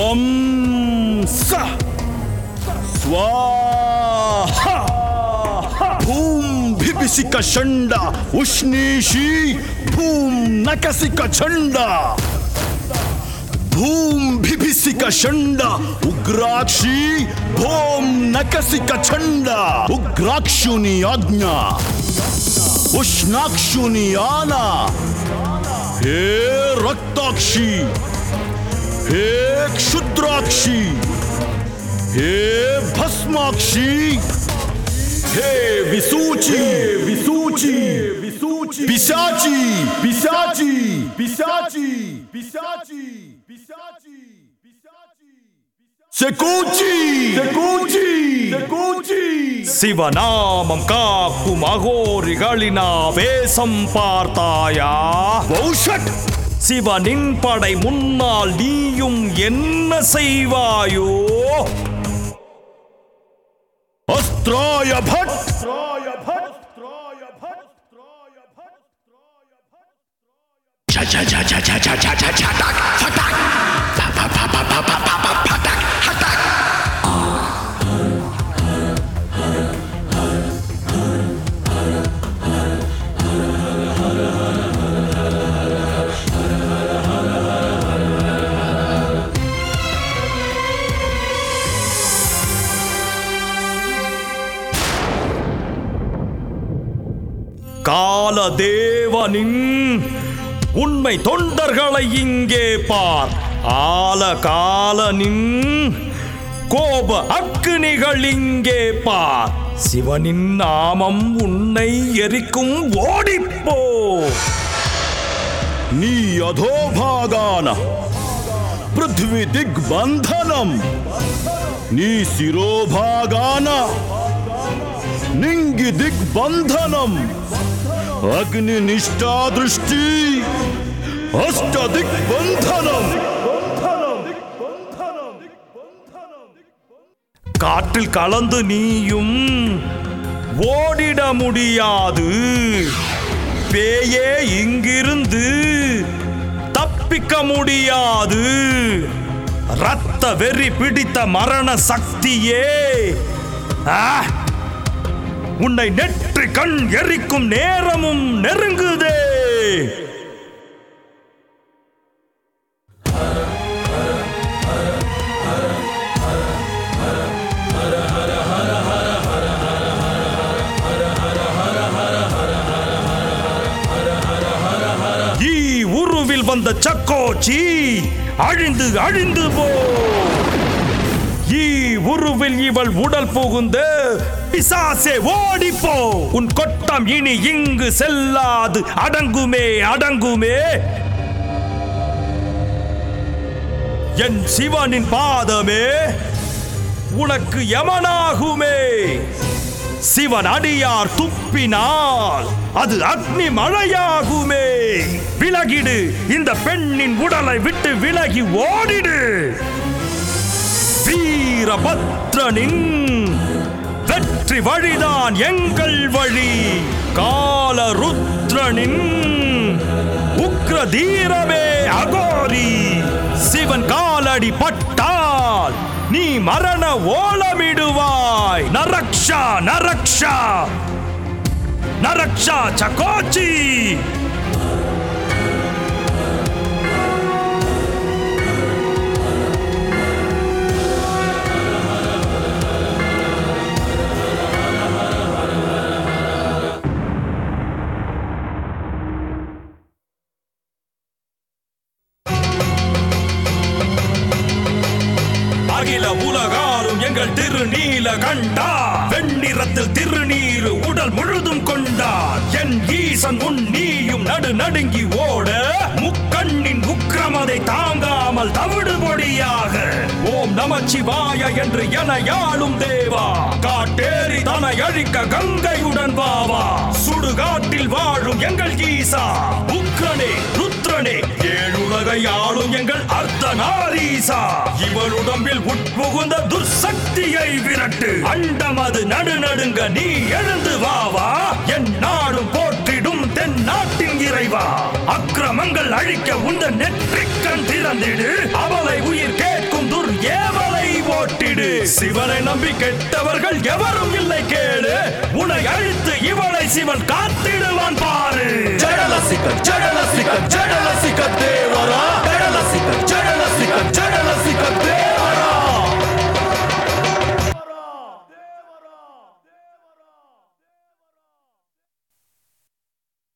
त्वं स स्वाहा भूम भिपिसिक षण्ड उष्णीषी भूम नकसिक छण्ड भूम भिभिसिक षण्ड उग्राक्षी भूम नकसिक छण्ड उग्राक्षुनि आज्ञा उष्णाक्षुनि आना हे रक्ताक्षी हे क्षुद्राक्षी हे भस्माक्षी हे विसूची विसूची विसूची पिशाची पिशाची पिशाची पिशाची पिशाची செகூச்சி செகூச்சி செகூச்சி சிவநாமம் காக்கும் அகோரிகளினா வேஷம் பார்த்தாயா பௌஷட் சிவனின் படை முன்னால் நீயும் என்ன செய்வாயோ अस्त्राय भट्ट காலதேவனின் உண்மை தொண்டர்களை இங்கே பார் ஆல காலனின் கோப அக்கினிகள் இங்கே பார் சிவனின் நாமம் உன்னை எரிக்கும் ஓடிப்போ నీ అధోభాగాన పృథ్వీ దిగ్బంధనం నీ శిరోభాగాన నింగి దిగ్బంధనం అగ్ని నిష్ఠా దృష్టి అష్ట దిగ్బంధనం காற்றில் கலந்து நீயும் ஓடிட முடியாது பேயே இங்கிருந்து தப்பிக்க முடியாது ரத்த வெறி பிடித்த மரண சக்தியே ஆ! உன்னை நெற்றி கண் எரிக்கும் நேரமும் நெருங்குதே ஈ உருவில் வந்த சக்கோச்சி அழிந்து அழிந்து போ ஈ உருவில் இவள் உடல் புகுந்து பிசாசே ஓடிப்போ உன் கொட்டம் இனி இங்கு செல்லாது அடங்குமே அடங்குமே என் சிவனின் பாதமே உனக்கு யமனாகுமே சிவன் அடியார் துப்பினால் அது அக்னி மழையாகுமே விலகிடு இந்த பெண்ணின் உடலை விட்டு விலகி ஓடிடு வீரபத்ரனின் வெற்றி வழிதான் எங்கள் வழி காலருத்ரனின் உக்ர தீரமே அகோரி சிவன் காலடி பட்டால் நீ மரண ஓலமிடுவாய் நரக்ஷா நரக்ஷா நரக்ஷா சகோச்சி அகில உலகாலும் எங்கள் திருநீல கண்டா வெண்ணிறத்தில் திருநீரு உடல் முழுதும் கொண்டார் என் ஈசன் உன் நீயும் நடு நடுங்கி ஓட முக்கண்ணின் உக்கிரமதை தாங்காமல் தவிடு பொடியாக ஓம் நமச்சிவாய என்று என யாழும் தேவா காட்டேரி தனை அழிக்க கங்கையுடன் வாவா சுடுகாட்டில் வாழும் எங்கள் ஈசா உக்ரனே ருத்ரனே ஏழுலகை ஆளும் எங்கள் அர்த்தநாரீசா இவள் உடம்பில் உட்புகுந்த துர்சக்தியை விரட்டு அண்டம் அது நடு நடுங்க நீ எழுந்து வாவா என் நாடும் போற்றிடும் தென் நாட்டின் இறைவா அக்கிரமங்கள் அழிக்க உந்த நெற்றிக்கண் திறந்திடு அவளை உயிர் கேட்கும் துர் ஏவலை ஓட்டிடு சிவனை நம்பி கெட்டவர்கள் எவரும் இல்லை கேளு உன்னை அழித்து இவளை சிவன் காத்திடுவான் பாரு ஜடலசிக்க ஜடலசிக்க ஜட